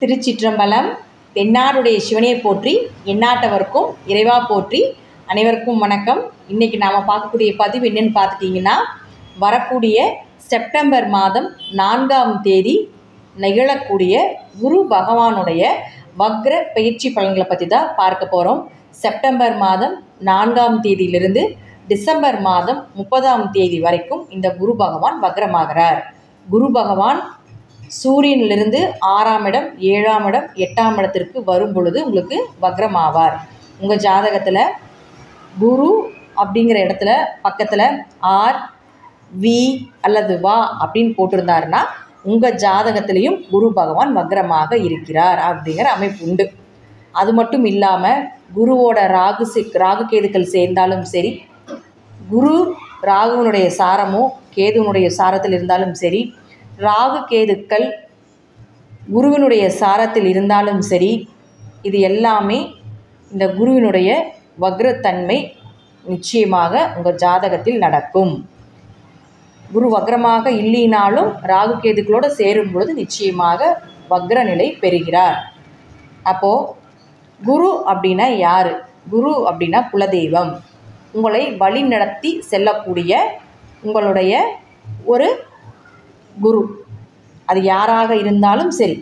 திருச்சிற்றம்பலம் தென்னாடுடைய சிவனையை போற்றி எந்நாட்டவருக்கும் இறைவா போற்றி அனைவருக்கும் வணக்கம் இன்றைக்கி நாம் பார்க்கக்கூடிய பதிவு என்னன்னு பார்த்துட்டிங்கன்னா வரக்கூடிய செப்டம்பர் மாதம் நான்காம் தேதி நிகழக்கூடிய குரு பகவானுடைய வக்ர பயிற்சி பலன்களை பற்றி தான் பார்க்க போகிறோம் செப்டம்பர் மாதம் நான்காம் தேதியிலிருந்து டிசம்பர் மாதம் முப்பதாம் தேதி வரைக்கும் இந்த குரு பகவான் வக்ரமாகிறார் குரு பகவான் சூரியனிலிருந்து ஆறாம் இடம் ஏழாம் இடம் எட்டாம் இடத்திற்கு வரும் பொழுது உங்களுக்கு வக்ரமாவார் உங்கள் ஜாதகத்தில் குரு அப்படிங்கிற இடத்துல பக்கத்தில் ஆர் வி அல்லது வா அப்படின்னு போட்டிருந்தாருன்னா உங்கள் ஜாதகத்திலையும் குரு பகவான் வக்ரமாக இருக்கிறார் அப்படிங்கிற அமைப்பு உண்டு அது மட்டும் இல்லாமல் குருவோட ராகு சி ராகு கேதுக்கள் சேர்ந்தாலும் சரி குரு ராகுவனுடைய சாரமோ கேதுவனுடைய சாரத்தில் இருந்தாலும் சரி ராகு கேதுக்கள் குருவினுடைய சாரத்தில் இருந்தாலும் சரி இது எல்லாமே இந்த குருவினுடைய வக்ரத்தன்மை நிச்சயமாக உங்கள் ஜாதகத்தில் நடக்கும் குரு வக்ரமாக இல்லைனாலும் ராகு கேதுக்களோடு சேரும் பொழுது நிச்சயமாக வக்ர நிலை பெறுகிறார் அப்போது குரு அப்படின்னா யார் குரு அப்படின்னா குலதெய்வம் உங்களை வழி நடத்தி செல்லக்கூடிய உங்களுடைய ஒரு குரு அது யாராக இருந்தாலும் சரி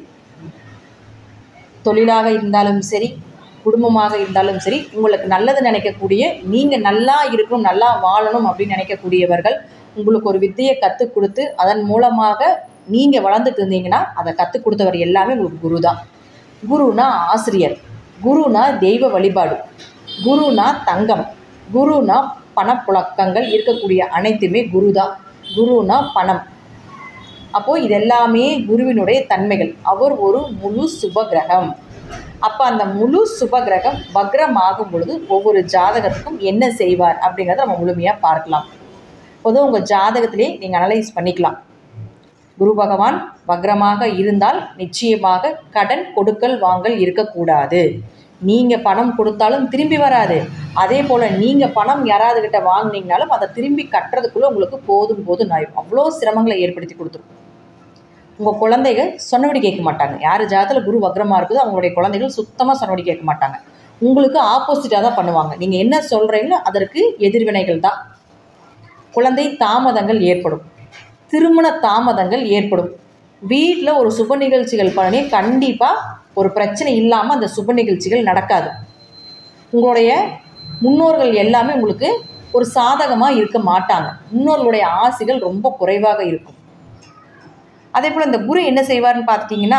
தொழிலாக இருந்தாலும் சரி குடும்பமாக இருந்தாலும் சரி உங்களுக்கு நல்லது நினைக்கக்கூடிய நீங்கள் நல்லா இருக்கணும் நல்லா வாழணும் அப்படின்னு நினைக்கக்கூடியவர்கள் உங்களுக்கு ஒரு வித்தையை கற்றுக் கொடுத்து அதன் மூலமாக நீங்கள் வளர்ந்துட்டு இருந்தீங்கன்னா அதை கற்றுக் கொடுத்தவர் எல்லாமே உங்களுக்கு குரு தான் குருனா ஆசிரியர் குருனா தெய்வ வழிபாடு குருனா தங்கம் குருனா பணப்புழக்கங்கள் இருக்கக்கூடிய அனைத்துமே குரு தான் குருனா பணம் அப்போது இதெல்லாமே குருவினுடைய தன்மைகள் அவர் ஒரு முழு சுபகிரகம் அப்போ அந்த முழு சுபகிரகம் வக்ரம் ஆகும் பொழுது ஒவ்வொரு ஜாதகத்துக்கும் என்ன செய்வார் அப்படிங்கிறத நம்ம முழுமையாக பார்க்கலாம் பொதுவாக உங்கள் ஜாதகத்திலே நீங்கள் அனலைஸ் பண்ணிக்கலாம் குரு பகவான் வக்ரமாக இருந்தால் நிச்சயமாக கடன் கொடுக்கல் வாங்கல் இருக்கக்கூடாது நீங்கள் பணம் கொடுத்தாலும் திரும்பி வராது அதே போல் நீங்கள் பணம் யாராவது கிட்ட வாங்கினீங்கனாலும் அதை திரும்பி கட்டுறதுக்குள்ளே உங்களுக்கு போதும் போதும் ஆயிடும் அவ்வளோ சிரமங்களை ஏற்படுத்தி கொடுத்துரும் உங்கள் குழந்தைகள் சொன்னபடி கேட்க மாட்டாங்க யார் ஜாதத்தில் குரு வக்ரமாக இருக்குதோ அவங்களுடைய குழந்தைகள் சுத்தமாக சொன்னபடி கேட்க மாட்டாங்க உங்களுக்கு ஆப்போசிட்டாக தான் பண்ணுவாங்க நீங்கள் என்ன சொல்கிறீங்களோ அதற்கு எதிர்வினைகள் தான் குழந்தை தாமதங்கள் ஏற்படும் திருமண தாமதங்கள் ஏற்படும் வீட்டில் ஒரு சுப நிகழ்ச்சிகள் பண்ணி கண்டிப்பாக ஒரு பிரச்சனை இல்லாமல் அந்த சுப நிகழ்ச்சிகள் நடக்காது உங்களுடைய முன்னோர்கள் எல்லாமே உங்களுக்கு ஒரு சாதகமாக இருக்க மாட்டாங்க முன்னோர்களுடைய ஆசைகள் ரொம்ப குறைவாக இருக்கும் அதே போல் இந்த குரு என்ன செய்வார்னு பார்த்துட்டிங்கன்னா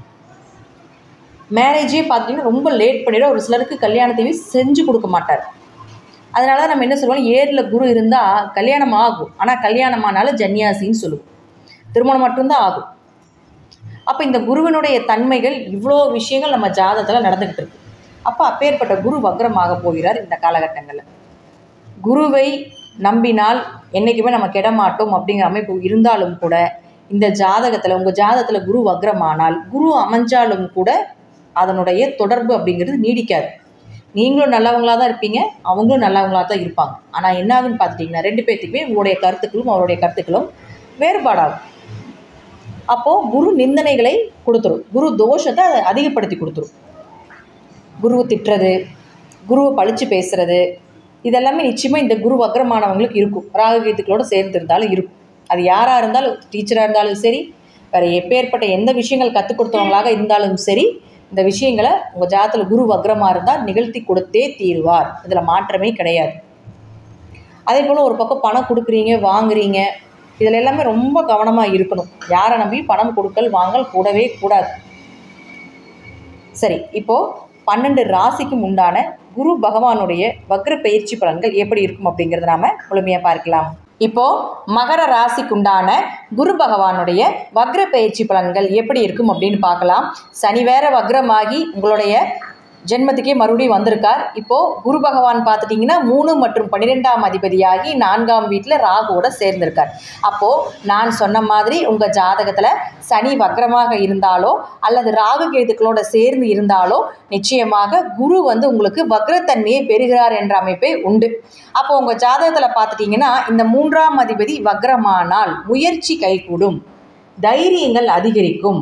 மேரேஜே பார்த்திங்கன்னா ரொம்ப லேட் பண்ணிவிட ஒரு சிலருக்கு கல்யாணத்தையும் செஞ்சு கொடுக்க மாட்டார் அதனால தான் நம்ம என்ன சொல்லுவோம் ஏரில் குரு இருந்தால் கல்யாணம் ஆகும் ஆனால் கல்யாணம் ஆனாலும் ஜன்னியாசின்னு சொல்லுவோம் திருமணம் மட்டும்தான் ஆகும் அப்போ இந்த குருவினுடைய தன்மைகள் இவ்வளோ விஷயங்கள் நம்ம ஜாதகத்தில் நடந்துக்கிட்டு இருக்கு அப்போ அப்பேற்பட்ட குரு வக்ரமாக போகிறார் இந்த காலகட்டங்களில் குருவை நம்பினால் என்றைக்குமே நம்ம கெடமாட்டோம் அப்படிங்கிற அமைப்பு இருந்தாலும் கூட இந்த ஜாதகத்தில் உங்கள் ஜாதகத்தில் குரு வக்ரமானால் குரு அமைஞ்சாலும் கூட அதனுடைய தொடர்பு அப்படிங்கிறது நீடிக்காது நீங்களும் நல்லவங்களாக தான் இருப்பீங்க அவங்களும் நல்லவங்களாக தான் இருப்பாங்க ஆனால் என்ன ஆகுன்னு பார்த்துட்டிங்கன்னா ரெண்டு பேர்த்துக்குமே உங்களுடைய கருத்துக்களும் அவருடைய கருத்துக்களும் வேறுபாடாகும் அப்போது குரு நிந்தனைகளை கொடுத்துரும் குரு தோஷத்தை அதை அதிகப்படுத்தி கொடுத்துரும் குருவை திட்டுறது குருவை பழித்து பேசுகிறது இதெல்லாமே நிச்சயமாக இந்த குரு வக்ரமானவங்களுக்கு இருக்கும் ராககீத்துக்களோடு சேர்ந்து இருந்தாலும் இருக்கும் அது யாராக இருந்தாலும் டீச்சராக இருந்தாலும் சரி வேறு எப்பேற்பட்ட எந்த விஷயங்கள் கற்றுக் கொடுத்தவங்களாக இருந்தாலும் சரி இந்த விஷயங்களை உங்கள் ஜாதத்தில் குரு வக்ரமாக இருந்தால் நிகழ்த்தி கொடுத்தே தீருவார் இதில் மாற்றமே கிடையாது அதே போல் ஒரு பக்கம் பணம் கொடுக்குறீங்க வாங்குறீங்க இதில் எல்லாமே ரொம்ப கவனமாக இருக்கணும் யாரை நம்பி பணம் கொடுக்கல் வாங்கல் கூடவே கூடாது சரி இப்போது பன்னெண்டு ராசிக்கும் உண்டான குரு பகவானுடைய வக்ர பயிற்சி பலன்கள் எப்படி இருக்கும் அப்படிங்கிறத நாம் முழுமையாக பார்க்கலாம் இப்போது மகர ராசிக்குண்டான குரு பகவானுடைய வக்ர பயிற்சி பலன்கள் எப்படி இருக்கும் அப்படின்னு பார்க்கலாம் சனி வேற வக்ரமாகி உங்களுடைய ஜென்மத்துக்கே மறுபடியும் வந்திருக்கார் இப்போது குரு பகவான் பார்த்துட்டிங்கன்னா மூணு மற்றும் பன்னிரெண்டாம் அதிபதியாகி நான்காம் வீட்டில் ராகுவோட சேர்ந்திருக்கார் அப்போது நான் சொன்ன மாதிரி உங்கள் ஜாதகத்தில் சனி வக்ரமாக இருந்தாலோ அல்லது ராகு கேதுக்களோட சேர்ந்து இருந்தாலோ நிச்சயமாக குரு வந்து உங்களுக்கு வக்ரத்தன்மையை பெறுகிறார் என்ற அமைப்பே உண்டு அப்போ உங்கள் ஜாதகத்தில் பார்த்துட்டிங்கன்னா இந்த மூன்றாம் அதிபதி வக்ரமானால் முயற்சி கைகூடும் தைரியங்கள் அதிகரிக்கும்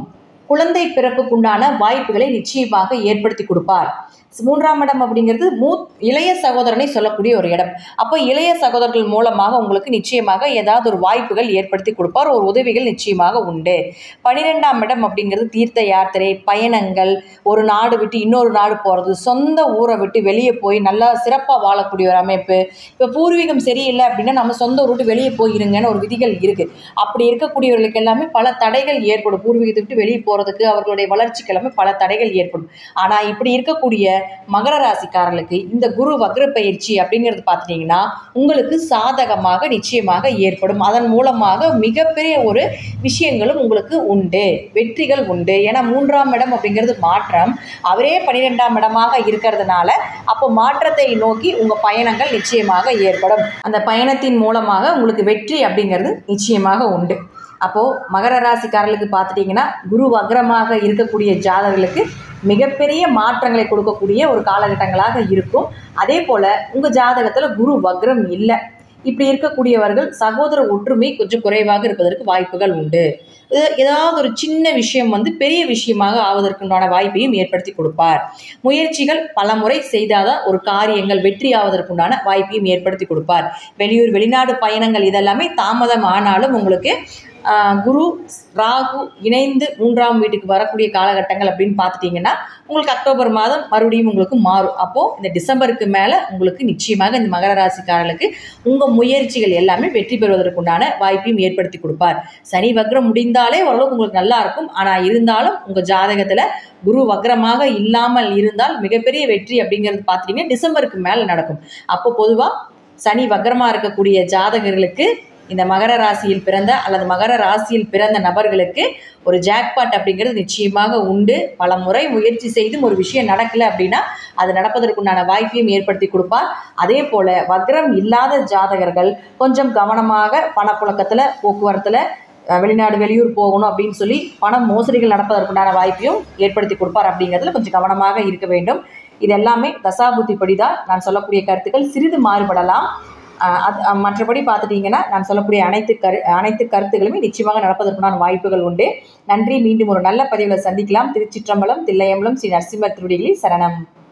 குழந்தை பிறப்புக்குண்டான வாய்ப்புகளை நிச்சயமாக ஏற்படுத்தி கொடுப்பார் மூன்றாம் இடம் அப்படிங்கிறது மூ இளைய சகோதரனை சொல்லக்கூடிய ஒரு இடம் அப்போ இளைய சகோதரர்கள் மூலமாக உங்களுக்கு நிச்சயமாக ஏதாவது ஒரு வாய்ப்புகள் ஏற்படுத்தி கொடுப்பார் ஒரு உதவிகள் நிச்சயமாக உண்டு பனிரெண்டாம் இடம் அப்படிங்கிறது தீர்த்த யாத்திரை பயணங்கள் ஒரு நாடு விட்டு இன்னொரு நாடு போகிறது சொந்த ஊரை விட்டு வெளியே போய் நல்லா சிறப்பாக வாழக்கூடிய ஒரு அமைப்பு இப்போ பூர்வீகம் சரியில்லை அப்படின்னா நம்ம சொந்த ஊர் விட்டு வெளியே போயிருங்கன்னு ஒரு விதிகள் இருக்குது அப்படி இருக்கக்கூடியவர்களுக்கு எல்லாமே பல தடைகள் ஏற்படும் பூர்வீகத்தை விட்டு வெளியே போகிறதுக்கு அவர்களுடைய வளர்ச்சிக்கு எல்லாமே பல தடைகள் ஏற்படும் ஆனால் இப்படி இருக்கக்கூடிய மகர ராசிக்காரர்களுக்கு இந்த குரு வக்ர பயிற்சி அப்படிங்கிறது பார்த்துட்டிங்கன்னா உங்களுக்கு சாதகமாக நிச்சயமாக ஏற்படும் அதன் மூலமாக மிகப்பெரிய ஒரு விஷயங்களும் உங்களுக்கு உண்டு வெற்றிகள் உண்டு ஏன்னா மூன்றாம் இடம் அப்படிங்கிறது மாற்றம் அவரே பன்னிரெண்டாம் இடமாக இருக்கிறதுனால அப்போ மாற்றத்தை நோக்கி உங்கள் பயணங்கள் நிச்சயமாக ஏற்படும் அந்த பயணத்தின் மூலமாக உங்களுக்கு வெற்றி அப்படிங்கிறது நிச்சயமாக உண்டு அப்போது மகர ராசிக்காரர்களுக்கு பார்த்துட்டிங்கன்னா குரு வக்ரமாக இருக்கக்கூடிய ஜாதகர்களுக்கு மிகப்பெரிய மாற்றங்களை கொடுக்கக்கூடிய ஒரு காலகட்டங்களாக இருக்கும் அதே போல் உங்கள் ஜாதகத்தில் குரு வக்ரம் இல்லை இப்படி இருக்கக்கூடியவர்கள் சகோதர ஒற்றுமை கொஞ்சம் குறைவாக இருப்பதற்கு வாய்ப்புகள் உண்டு இது ஏதாவது ஒரு சின்ன விஷயம் வந்து பெரிய விஷயமாக ஆவதற்குண்டான வாய்ப்பையும் ஏற்படுத்தி கொடுப்பார் முயற்சிகள் பல முறை செய்தாதான் ஒரு காரியங்கள் வெற்றி ஆவதற்குண்டான வாய்ப்பையும் ஏற்படுத்தி கொடுப்பார் வெளியூர் வெளிநாடு பயணங்கள் இதெல்லாமே தாமதம் ஆனாலும் உங்களுக்கு ஆஹ், குரு ராகு இணைந்து மூன்றாம் வீட்டுக்கு வரக்கூடிய காலகட்டங்கள் அப்படின்னு பார்த்துட்டிங்கன்னா உங்களுக்கு அக்டோபர் மாதம் மறுபடியும் உங்களுக்கு மாறும் அப்போது இந்த டிசம்பருக்கு மேலே உங்களுக்கு நிச்சயமாக இந்த மகர ராசிக்காரர்களுக்கு உங்கள் முயற்சிகள் எல்லாமே வெற்றி பெறுவதற்குண்டான வாய்ப்பையும் ஏற்படுத்தி கொடுப்பார் சனி வக்ரம் முடிந்தாலே ஓரளவுக்கு உங்களுக்கு நல்லா இருக்கும் ஆனால் இருந்தாலும் உங்கள் ஜாதகத்தில் குரு வக்ரமாக இல்லாமல் இருந்தால் மிகப்பெரிய வெற்றி அப்படிங்கிறது பார்த்துட்டிங்கன்னா டிசம்பருக்கு மேலே நடக்கும் அப்போ பொதுவாக சனி வக்ரமாக இருக்கக்கூடிய ஜாதகர்களுக்கு இந்த மகர ராசியில் பிறந்த அல்லது மகர ராசியில் பிறந்த நபர்களுக்கு ஒரு ஜாக்பாட் அப்படிங்கிறது நிச்சயமாக உண்டு பல முறை முயற்சி செய்தும் ஒரு விஷயம் நடக்கலை அப்படின்னா அது நடப்பதற்குண்டான வாய்ப்பையும் ஏற்படுத்தி கொடுப்பார் அதே போல் வக்ரம் இல்லாத ஜாதகர்கள் கொஞ்சம் கவனமாக பணப்புழக்கத்தில் போக்குவரத்தில் அஹ், வெளிநாடு வெளியூர் போகணும் அப்படின்னு சொல்லி பணம் மோசடிகள் நடப்பதற்குண்டான வாய்ப்பையும் ஏற்படுத்தி கொடுப்பார் அப்படிங்கிறதுல கொஞ்சம் கவனமாக இருக்க வேண்டும் இது எல்லாமே தசாபுத்திப்படி தான் நான் சொல்லக்கூடிய கருத்துக்கள் சிறிது மாறுபடலாம் அஹ் அது அஹ் மற்றபடி பார்த்துட்டிங்கன்னா நான் சொல்லக்கூடிய அனைத்து கரு அனைத்து கருத்துக்களுமே நிச்சயமாக நடப்பதற்குண்டான வாய்ப்புகள் உண்டு நன்றி மீண்டும் ஒரு நல்ல பதிவில் சந்திக்கலாம் திருச்சிற்றம்பலம் தில்லையம்பலம் ஸ்ரீ நரசிம்மர் திருடிகளில் சரணம்